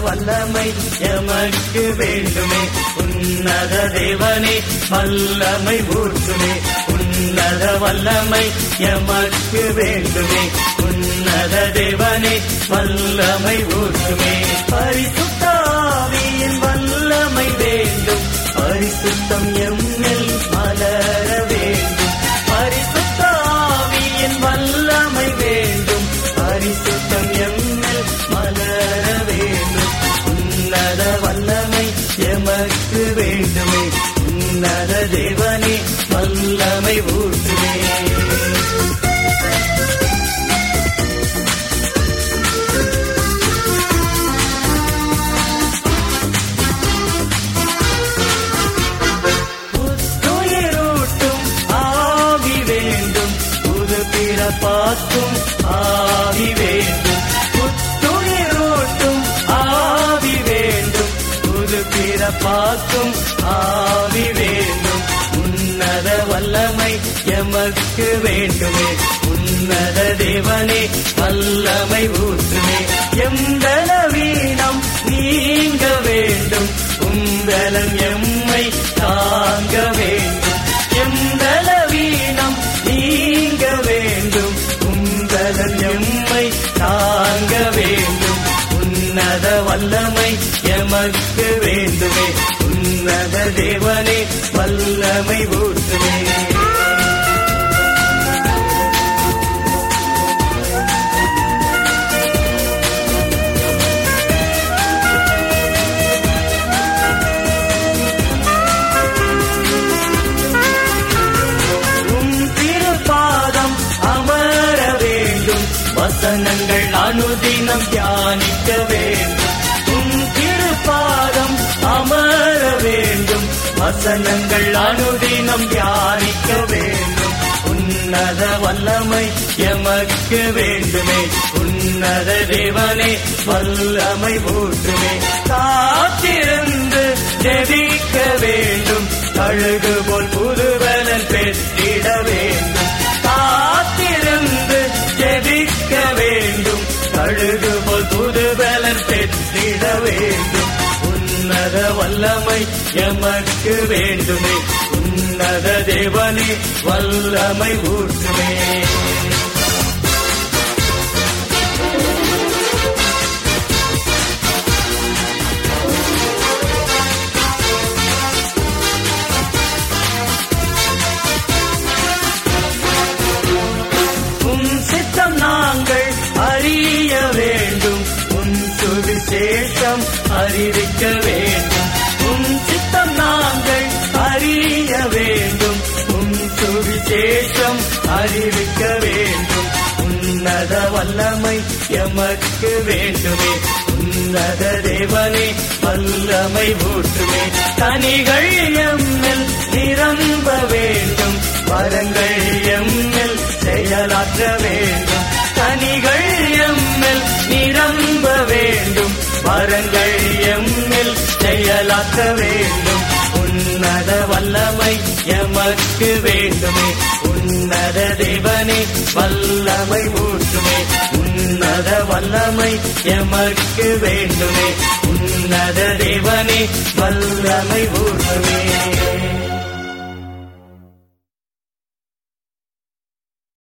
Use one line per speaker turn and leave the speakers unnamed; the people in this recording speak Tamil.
வல்லமை எமக்கு வேண்டுமே உன்னத தேவனே வல்லமை ஊற்றுமே உன்னத வல்லமை எமக்கு வேண்டுமே உன்னத தேவனே வல்லமை ஊற்றுமே பரிசுத்தாவியின் வல்லமை வேண்டும் பரிசுத்தம் எம்மில் மலர வேண்டும் பரிசுத்தாவியின் வல்லமை வேண்டும் பரிசுத்தம் எம்மில் மலர வேண்டும் உன்னத வல்லமை எமக்கு வேண்டுமே உன்னத தேவனே வல்லமை ஊற்றுமே புத்துயிரூட்டும் ஆவி வேண்டும் புது பிறப்பாக்கும் ஆவி வேண்டும் புத்துயிரூட்டும் ஆவி வேண்டும் புது பிறப்பாக்கும் ஆவி வேண்டும் உன்னத வல்லமை எமக்கு வேண்டுமே உன்னத தேவனே வல்லமை ஊற்றுமே எந்தன வீணம் நீங்க வேண்டும் உங்களன் எம்மை தாங்க வேண்டும் எந்தன வீணம் நீங்க வேண்டும் உங்களன் எம்மை தாங்க வேண்டும் உன்னத வல்லமை எமக்கு வேண்டுமே உன்னத தேவனே வல்லமை ஊற்றுமே உம் திருப்பாதம் அமர வேண்டும் வசனங்கள் அனுதினம் தியானிக்க வேண்டும் உம் திருப்பாதம் அமர வேண்டும் வசனங்கள் அனுதினம் தியானிக்க வேண்டும் உன்னத வல்லமை எமக்கு வேண்டுமே உன்னத தேவனே வல்லமை ஊற்றுமே காத்திருந்து ஜெபிக்க வேண்டும் கழுகு போல் புதுவலன் பெற்றிட வேண்டும் காத்திருந்து ஜெபிக்க வேண்டும் கழுகு போல் புதுவலன் பெற்றிட வேண்டும் உன்னத வல்லமை எமக்கு வேண்டுமே உன்னத தேவனே வல்லமை ஊற்றுமே உன் சித்தம் நாங்கள் அறிய வேண்டும் உன் சுவிசேஷம் அறிவிக்க வேண்டும் உன் சித்தம் நாங்கள் அறிய வேண்டும் உன் சுவிசேஷம் அறிவிக்க வேண்டும் உன்னத வல்லமை எமக்கு வேண்டுமே உன்னத தேவனே வல்லமை ஊற்றுமே கனிகள் எம்மில் நிரம்ப வேண்டும் வரங்கள் எம்மில் செயலாற்ற வேண்டும் கனிகள் எம்மில் நிரம்ப வேண்டும் வரங்கள் எம்மில் செயலாற்ற வேண்டும் உன்னத வல்லமை எமக்கு வேண்டுமே உன்னத தேவனே வல்லமை ஊற்றுமே உன்னத வல்லமை எமக்கு வேண்டுமே உன்னத தேவனே வல்லமை ஊற்றுமே